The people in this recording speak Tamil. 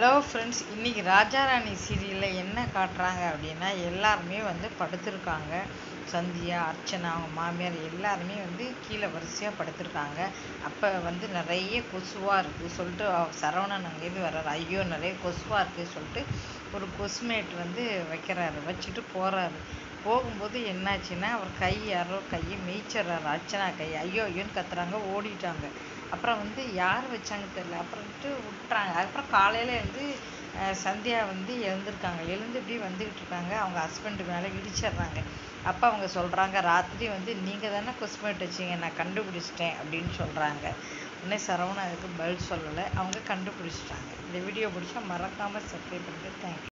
ஹலோ ஃப்ரெண்ட்ஸ் இன்றைக்கி ராஜாராணி சீரியலில் என்ன காட்டுறாங்க அப்படின்னா எல்லாருமே வந்து படுத்திருக்காங்க சந்தியா அர்ச்சனா அவங்க மாமியார் எல்லாருமே வந்து கீழே வரிசையாக படுத்திருக்காங்க அப்போ வந்து நிறைய கொசுவாக இருக்குது சொல்லிட்டு அவ- சரவணன் அங்கேருந்து வர்றாரு ஐயோ நிறைய கொசுவாக இருக்குது சொல்லிட்டு ஒரு கொசுமேட் வந்து வைக்கிறாரு வச்சுட்டு போகிறாரு போகும்போது என்னாச்சுன்னா அவர் கை யாரோ கையை மேய்ச்சிடுறாரு அர்ச்சனா கை ஐயோ ஐயோன்னு கத்துறாங்க ஓடிட்டாங்க அப்புறம் வந்து யார் வச்சாங்க தெரியல அப்புறம்ட்டு விட்டுறாங்க அப்புறம் காலையில் எழுந்து அஹ், சந்தியா வந்து எழுந்திருக்காங்க எழுந்து இப்படி வந்துக்கிட்டு இருக்காங்க அவங்க ஹஸ்பண்ட் மேலே இடிச்சிடுறாங்க அப்போ அவங்க சொல்கிறாங்க ராத்திரி வந்து நீங்கள் தானே கொஸ்மேட் வச்சீங்க நான் கண்டுபிடிச்சிட்டேன் அப்படின்னு சொல்கிறாங்க உடனே சரவணா அதுக்கு பதில் சொல்லலை அவங்க கண்டுபிடிச்சிட்டாங்க இந்த வீடியோ பிடிச்சா மறக்காமல் சப்ஸ்கிரைப் பண்ணிட்டு தேங்க்யூ